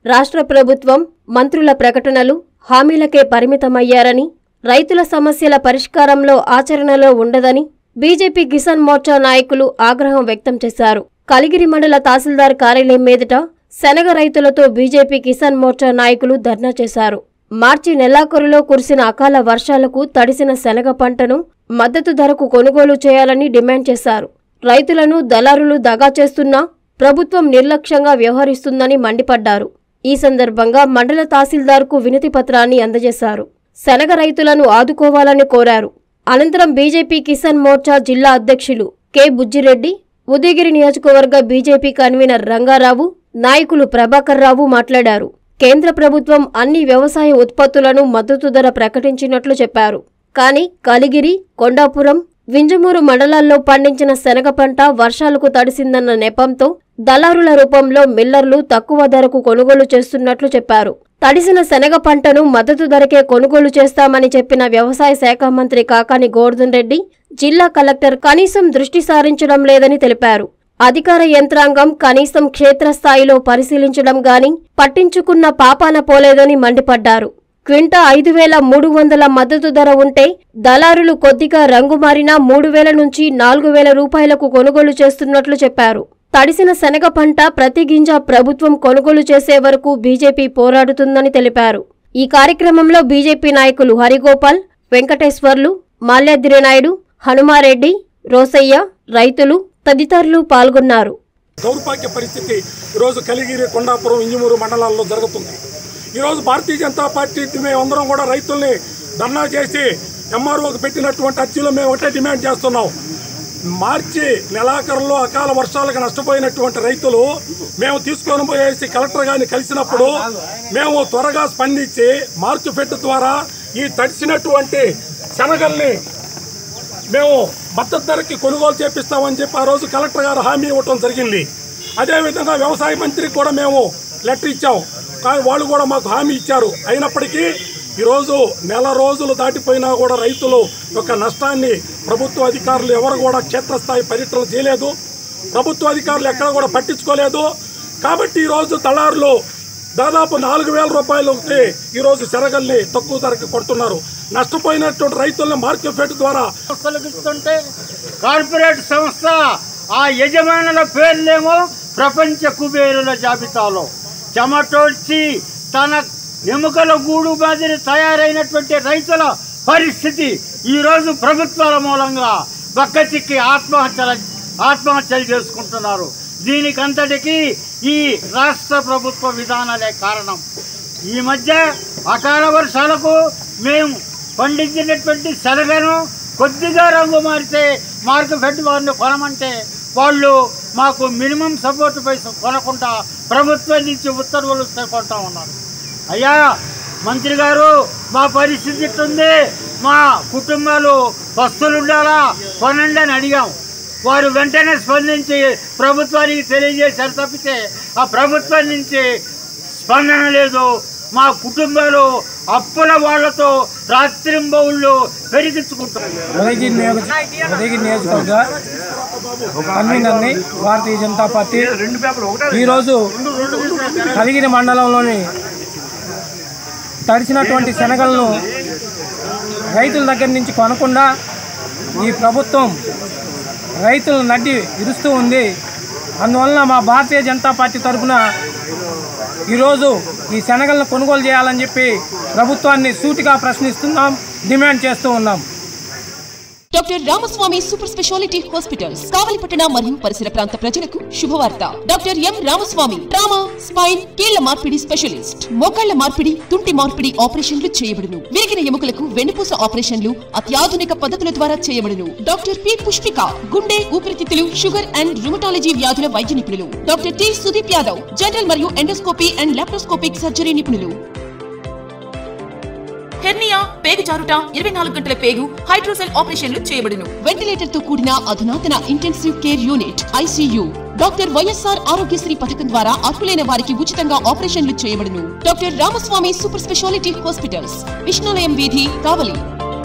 రాష్ట్ర ప్రభుత్వం మంత్రుల ప్రకటనలు హామీలకే పరిమితమయ్యారని రైతుల సమస్యల పరిష్కారంలో ఆచరణలో ఉండదని బీజేపీ కిసాన్ మోర్చా నాయకులు ఆగ్రహం వ్యక్తం చేశారు కలిగిరి మండల తహసీల్దార్ కార్యాలయం మీదట శనగ రైతులతో బీజేపీ కిసాన్ మోర్చా నాయకులు ధర్నా చేశారు మార్చి నెలాఖరులో కురిసిన అకాల వర్షాలకు తడిసిన శనగ పంటను మద్దతు ధరకు కొనుగోలు చేయాలని డిమాండ్ చేశారు రైతులను దళారులు దగా చేస్తున్నా ప్రభుత్వం నిర్లక్ష్యంగా వ్యవహరిస్తుందని మండిపడ్డారు ఈ సందర్భంగా మండల తహసీల్దార్కు వినతి పత్రాన్ని అందజేశారు శనగ రైతులను ఆదుకోవాలని కోరారు అనంతరం బీజేపీ కిసాన్ మోర్చా జిల్లా అధ్యక్షులు కె బుజ్జిరెడ్డి ఉదయగిరి నియోజకవర్గ బీజేపీ కన్వీనర్ రంగారావు నాయకులు ప్రభాకర్ రావు మాట్లాడారు కేంద్ర ప్రభుత్వం అన్ని వ్యవసాయ ఉత్పత్తులను మద్దతు ధర ప్రకటించినట్లు చెప్పారు కానీ కలిగిరి కొండాపురం వింజమూరు మండలాల్లో పండించిన శనగ పంట వర్షాలకు తడిసిందన్న నెపంతో దళారుల రూపంలో మిల్లర్లు తక్కువ ధరకు కొనుగోలు చేస్తున్నట్లు చెప్పారు తడిసిన శనగ పంటను మద్దతు ధరకే కొనుగోలు చేస్తామని చెప్పిన వ్యవసాయ శాఖ మంత్రి కాకాని గోవర్ధన్ రెడ్డి జిల్లా కలెక్టర్ కనీసం దృష్టి సారించడం లేదని తెలిపారు అధికార యంత్రాంగం కనీసం క్షేత్రస్థాయిలో పరిశీలించడం గాని పట్టించుకున్న పాపాన పోలేదని మండిపడ్డారు క్వింటా ఐదు వేల మూడు వందల మద్దతు ధర ఉంటే దళారులు కొద్దిగా రంగు మారినా మూడు వేల నుంచి నాలుగు వేల రూపాయలకు కొనుగోలు చేస్తున్నట్లు చెప్పారు తడిసిన శనగ పంట ప్రతి గింజ ప్రభుత్వం కొనుగోలు చేసే వరకు బీజేపీ పోరాడుతుందని తెలిపారు ఈ కార్యక్రమంలో బీజేపీ నాయకులు హరిగోపాల్ వెంకటేశ్వర్లు మాల్యాద్రి నాయుడు హనుమారెడ్డి రోసయ్య రైతులు తదితరులు పాల్గొన్నారు దౌర్భాగ్య పరిస్థితి ఈరోజు కలిగిరి కొండాపురం ఇంజమూరు మండలాల్లో జరుగుతుంది ఈరోజు భారతీయ జనతా పార్టీ మేమందరం కూడా రైతుల్ని ధర్నా చేసి ఎంఆర్ఓకి పెట్టినటువంటి అర్జీలో మేము ఒకటే డిమాండ్ చేస్తున్నాం మార్చి నెలాఖరులో అకాల వర్షాలకు నష్టపోయినటువంటి రైతులు మేము తీసుకొని పోయేసి కలెక్టర్ గారిని కలిసినప్పుడు మేము త్వరగా స్పందించి మార్చి ఫెడ్ ద్వారా ఈ తడిసినటువంటి శనగల్ని మేము మద్దతు ధరకి కొనుగోలు చేపిస్తామని చెప్పి ఆ రోజు కలెక్టర్ గారు హామీ ఇవ్వటం జరిగింది అదేవిధంగా వ్యవసాయ మంత్రికి కూడా మేము లెటర్ ఇచ్చాం కానీ వాళ్ళు కూడా మాకు హామీ ఇచ్చారు అయినప్పటికీ ఈరోజు నెల రోజులు దాటిపోయినా కూడా రైతులు యొక్క నష్టాన్ని ప్రభుత్వ అధికారులు ఎవరు కూడా క్షేత్రస్థాయి పర్యటన చేయలేదు ప్రభుత్వ అధికారులు ఎక్కడ కూడా పట్టించుకోలేదు కాబట్టి ఈరోజు దళారులు దాదాపు నాలుగు వేల రూపాయలకి ఈరోజు శనగల్ని తక్కువ ధరకి కొడుతున్నారు నష్టపోయినటువంటి రైతుల్ని మార్కెట్ ఫెడ్ ద్వారా సంస్థలకు ఇస్తుంటే కార్పొరేట్ సంస్థ ఆ యజమానుల పేర్లేమో ప్రపంచ కుబేరుల జాబితాలో చెమటోడ్చి తన ఎముకల గూడు మాదిరి తయారైనటువంటి రైతుల పరిస్థితి ఈరోజు ప్రభుత్వాల మూలంగా బక్కచిక్కి ఆత్మహత్యల ఆత్మహత్యలు చేసుకుంటున్నారు దీనికంతటికి ఈ రాష్ట్ర ప్రభుత్వ విధానాలే కారణం ఈ మధ్య అకాల వర్షాలకు మేము పండించినటువంటి శనగను కొద్దిగా రంగు మారితే మార్కెట్ వారిని కొనమంటే వాళ్ళు మాకు మినిమం సపోర్ట్ పైస కొనకుండా ప్రభుత్వం నుంచి ఉత్తర్వులు వస్తే కొంటా ఉన్నారు అయ్యా మంత్రి గారు మా పరిస్థితి ఇట్టుంది మా కుటుంబాలు పస్తులు ఉండాలా కొనండి అని అడిగాం వారు వెంటనే స్పందించి ప్రభుత్వానికి తెలియజేశారు తప్పితే ఆ ప్రభుత్వం నుంచి స్పందన లేదు మా కుటుంబాలు అప్పుల వాళ్లతో రాత్రింబవుళ్ళు పెరిగించుకుంటారు ఉదయగిరి నియోజక ఉదయగిరి నియోజకవర్గ కన్వీనర్ని భారతీయ జనతా పార్టీ ఈరోజు కలిగిరి మండలంలోని తడిసినటువంటి శనగలను రైతుల దగ్గర నుంచి కొనకుండా ఈ ప్రభుత్వం రైతులను నడ్డి ఇరుస్తూ ఉంది అందువలన మా భారతీయ జనతా పార్టీ తరఫున ఈరోజు ఈ శనగలను కొనుగోలు చేయాలని చెప్పి ప్రభుత్వాన్ని సూటిగా ప్రశ్నిస్తున్నాం డిమాండ్ చేస్తూ ఉన్నాం doctor Ramaswamy super speciality hospitals కావలిపట్టణ మరియు పరిసర ప్రాంత ప్రజలకు శుభవార్త doctor M Ramaswamy trauma spine కీళ్ల మార్పిడి స్పెషలిస్ట్ మోకాళ్ల మార్పిడి తుంటి మార్పిడి ఆపరేషన్లు చేయబడును విరిగిన ఎముకలకు వెన్నుపూస ఆపరేషన్లు అత్యాధునిక పద్ధతుల ద్వారా చేయబడును డాక్టర్ పి పుష్పిక గుండె ఊపిరితిత్తులు షుగర్ అండ్ రుమటాలజీ వ్యాధుల వైద్య నిపుణులు doctor T Sudeep Yadav general మరియు ఎండోస్కోపీ అండ్ లాప్రోస్కోపిక్ సర్జరీ నిపుణులు హెర్నియా పేగు జారుట ఇరవై నాలుగు గంటల పేగు హైడ్రోసెల్ ఆపరేషన్లు చేయబడును వెంటిలేటర్ తో కూడిన అధునాతన intensive care unit ICU doctor YSR Aarogyasri పథకం ద్వారా అర్హులైన వారికి ఉచితంగా ఆపరేషన్లు చేయబడును doctor Ramaswamy super speciality hospitals విష్ణులయం వీధి కావలి